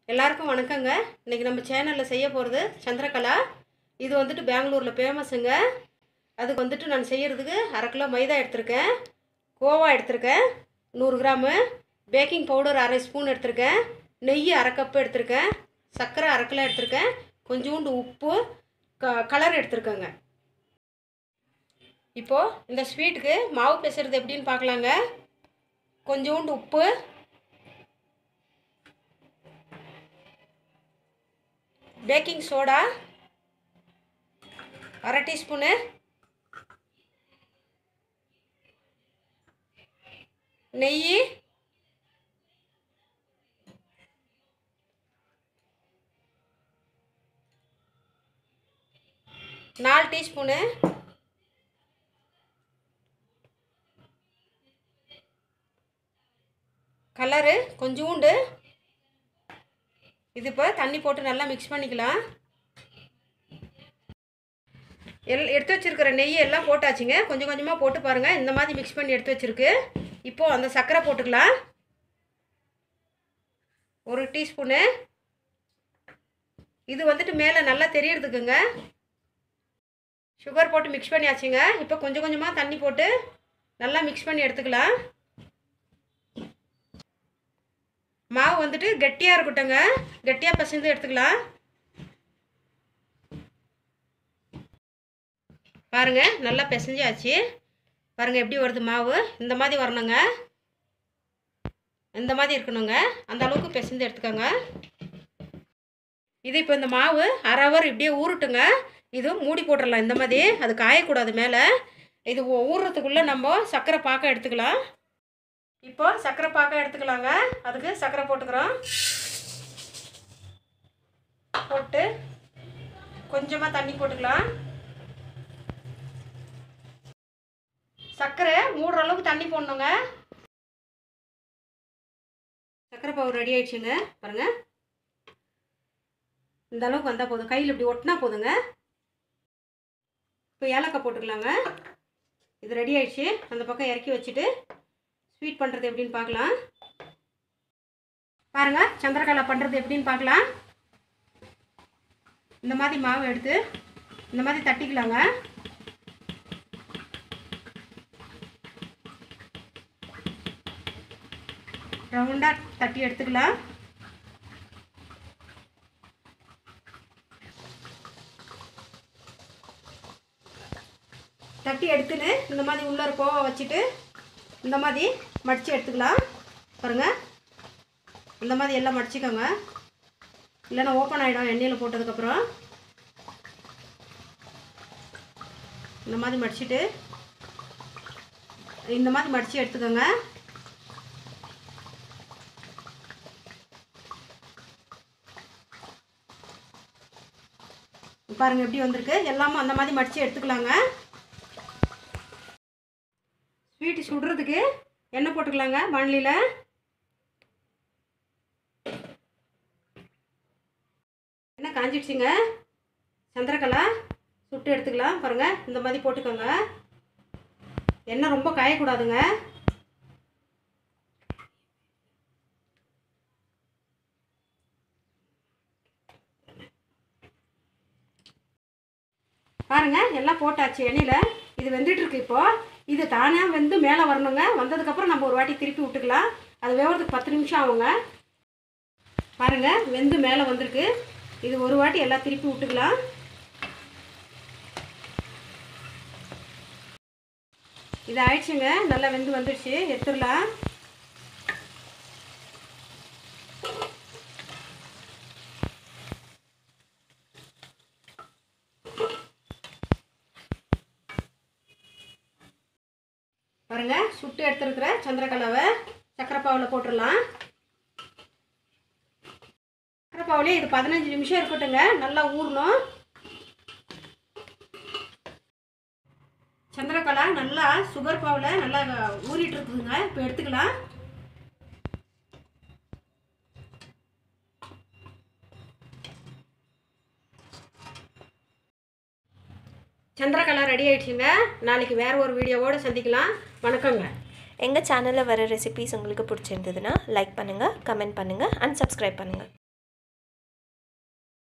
எல்லாருக்கும் வணக்கங்க இன்றைக்கி நம்ம சேனலில் செய்ய போகிறது சந்திரகலா இது வந்துட்டு பெங்களூரில் ஃபேமஸுங்க அதுக்கு வந்துட்டு நான் செய்கிறதுக்கு அரை கிலோ மைதா எடுத்திருக்கேன் கோவா எடுத்திருக்கேன் நூறு கிராமு பேக்கிங் பவுடர் அரை ஸ்பூன் எடுத்திருக்கேன் நெய் அரை கப்பு எடுத்திருக்கேன் சர்க்கரை அரை கிலோ எடுத்திருக்கேன் கொஞ்சோண்டு உப்பு க கலர் எடுத்திருக்கேங்க இப்போது இந்த ஸ்வீட்டுக்கு மாவு பிசைறது எப்படின்னு பார்க்கலாங்க கொஞ்சோண்டு உப்பு பேக்கிங் சோடா அரை டீஸ்பூனு நெய் நாலு டீஸ்பூனு கலரு கொஞ்சோண்டு இது இப்போ தண்ணி போட்டு நல்லா மிக்ஸ் பண்ணிக்கலாம் எல் எடுத்து வச்சுருக்கிற நெய் எல்லாம் போட்டாச்சுங்க கொஞ்சம் கொஞ்சமாக போட்டு பாருங்கள் இந்த மாதிரி மிக்ஸ் பண்ணி எடுத்து வச்சுருக்கு இப்போது அந்த சர்க்கரை போட்டுக்கலாம் ஒரு டீஸ்பூனு இது வந்துட்டு மேலே நல்லா தெரியறதுக்குங்க சுகர் போட்டு மிக்ஸ் பண்ணியாச்சுங்க இப்போ கொஞ்சம் கொஞ்சமாக தண்ணி போட்டு நல்லா மிக்ஸ் பண்ணி எடுத்துக்கலாம் மாவு வந்துட்டு கெட்டியாக இருக்கட்டுங்க கெட்டியாக பசந்து எடுத்துக்கலாம் பாருங்க நல்லா பிசைஞ்சாச்சு பாருங்கள் எப்படி வருது மாவு இந்த மாதிரி வரணுங்க இந்த மாதிரி இருக்கணுங்க அந்த அளவுக்கு பிசைந்து எடுத்துக்கோங்க இது இப்போ இந்த மாவு அரை ஹவர் இப்படியே ஊறட்டுங்க இது மூடி போட்டுடலாம் இந்த மாதிரி அது காயக்கூடாது மேலே இது ஊறுறதுக்குள்ளே நம்ம சர்க்கரை பாக்க எடுத்துக்கலாம் இப்போ சர்க்கரை பாக்க எடுத்துக்கலாங்க அதுக்கு சர்க்கரை போட்டுக்கிறோம் போட்டு கொஞ்சமாக தண்ணி போட்டுக்கலாம் சர்க்கரை மூடுற அளவுக்கு தண்ணி போடணுங்க சர்க்கரை பாவு ரெடி ஆயிடுச்சுங்க பாருங்க இந்த அளவுக்கு வந்தால் போதும் கையில் இப்படி ஒட்டினா போதுங்க இப்போ ஏலக்காய் போட்டுக்கலாங்க இது ரெடி ஆயிடுச்சு அந்த பக்கம் இறக்கி வச்சுட்டு ஸ்வீட் பண்ணுறது எப்படின்னு பார்க்கலாம் பாருங்கள் சந்திரகலா பண்ணுறது எப்படின்னு பார்க்கலாம் இந்த மாதிரி மாவு எடுத்து இந்த மாதிரி தட்டிக்கலாங்க ரவுண்டாக தட்டி எடுத்துக்கலாம் தட்டி எடுத்துன்னு இந்த மாதிரி உள்ளே கோவா வச்சுட்டு இந்த மாதிரி மடித்து எடுத்துக்கலாம் பாருங்கள் இந்த மாதிரி எல்லாம் மடிச்சுக்கோங்க இல்லைன்னா ஓப்பன் ஆகிடும் எண்ணெயில் போட்டதுக்கப்புறம் இந்த மாதிரி மடிச்சுட்டு இந்த மாதிரி மடித்து எடுத்துக்கோங்க பாருங்கள் எப்படி வந்திருக்கு எல்லாமே அந்த மாதிரி மடித்து எடுத்துக்கலாங்க ஸ்வீட்டு சுடுறதுக்கு எண்ணெய் போட்டுக்கலாங்க வானிலையில் எண்ணெய் காஞ்சிடுச்சுங்க சந்திரகலா சுட்டு எடுத்துக்கலாம் பாருங்கள் இந்த மாதிரி போட்டுக்கோங்க எண்ணெய் ரொம்ப காயக்கூடாதுங்க பாருங்க எல்லாம் போட்டாச்சு எண்ணெயில் இது வெந்துட்டுருக்கு இப்போது இது தானாக வெந்து மேலே வரணுங்க வந்ததுக்கப்புறம் நம்ம ஒரு வாட்டி திருப்பி விட்டுக்கலாம் அது வேகிறதுக்கு பத்து நிமிஷம் ஆகுங்க பாருங்கள் வெந்து மேலே வந்திருக்கு இது ஒரு வாட்டி எல்லாம் திருப்பி விட்டுக்கலாம் இது ஆயிடுச்சுங்க நல்லா வெந்து வந்துடுச்சு எடுத்துடலாம் பாருங்க சுட்டு எடுத்துருக்கிற சந்திரகலாவை சக்கரை பாவில் போட்டுடலாம் சக்கரை பாவுலேயே இது பதினஞ்சு நிமிஷம் இருக்கட்டுங்க நல்லா ஊறணும் சந்திரகலா நல்லா சுகர் பாவில் நல்லா ஊறிட்டு இருக்குதுங்க இப்போ எடுத்துக்கலாம் சந்திரகலா ரெடி ஆயிடுச்சுங்க நாளைக்கு வேற ஒரு வீடியோவோடு சந்திக்கலாம் வணக்கங்க எங்கள் சேனலில் வர ரெசிபீஸ் உங்களுக்கு பிடிச்சிருந்ததுன்னா லைக் பண்ணுங்கள் கமெண்ட் பண்ணுங்கள் அண்ட் சப்ஸ்கிரைப் பண்ணுங்கள்